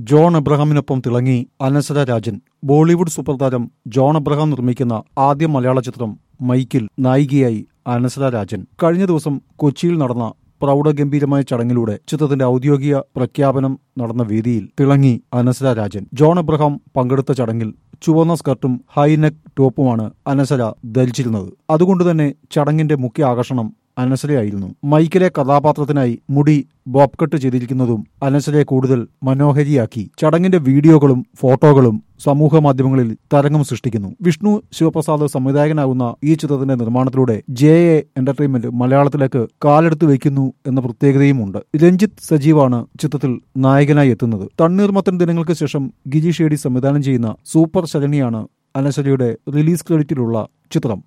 John എബ്രഹാമിനൊപ്പം തിളങ്ങി Anaswara Rajan Bollywood super താരം ജോൺ എബ്രഹാം നിർമ്മിക്കുന്ന ആദ്യ മലയാള ചിത്രം മൈക്കിൽ നായികയായി അനസര രാജൻ കഴിഞ്ഞ ദിവസം കൊച്ചിയിൽ നടന്ന പ്രൗഢഗംഭീരമായ ചടങ്ങിലൂടെ ചിത്രത്തിന്റെ ഔദ്യോഗിക പ്രഖ്യാപനം നടന്ന വേദിയിൽ തിളങ്ങി അനസര രാജൻ ജോൺ എബ്രഹാം പങ്കെടുത്ത ചടങ്ങിൽ ചുവന്ന സ്കർട്ടും ഹൈനെക്ക് ടോപ്പുമാണ് അനസര ധരിച്ചിരുന്നത് അതുകൊണ്ടുതന്നെ ചടങ്ങിന്റെ മുഖ്യ ആകർഷണം അനസരയായിരുന്നു മൈക്കിലെ കഥാപാത്രത്തിനായി മുടി ബോബ് കട്ട് ചെയ്തിരിക്കുന്നതും അനസരയെ കൂടുതൽ മനോഹരിയാക്കി ചടങ്ങിന്റെ വീഡിയോകളും ഫോട്ടോകളും സമൂഹ മാധ്യമങ്ങളിൽ തരംഗം സൃഷ്ടിക്കുന്നു വിഷ്ണു ശിവപ്രസാദ് സംവിധായകനാകുന്ന ഈ ചിത്രത്തിന്റെ നിർമ്മാണത്തിലൂടെ ജെ എ എന്റർടൈൻമെന്റ് മലയാളത്തിലേക്ക് കാലെടുത്ത് വയ്ക്കുന്നു എന്ന പ്രത്യേകതയുമുണ്ട് രഞ്ജിത്ത് സജീവാണ് ചിത്രത്തിൽ നായകനായി എത്തുന്നത് തണ്ണീർമത്തൻ ദിനങ്ങൾക്ക് ശേഷം ഗിരി ഷേഡി സംവിധാനം ചെയ്യുന്ന സൂപ്പർ ശരണിയാണ് അനസരയുടെ റിലീസ് ക്രെഡിറ്റിലുള്ള ചിത്രം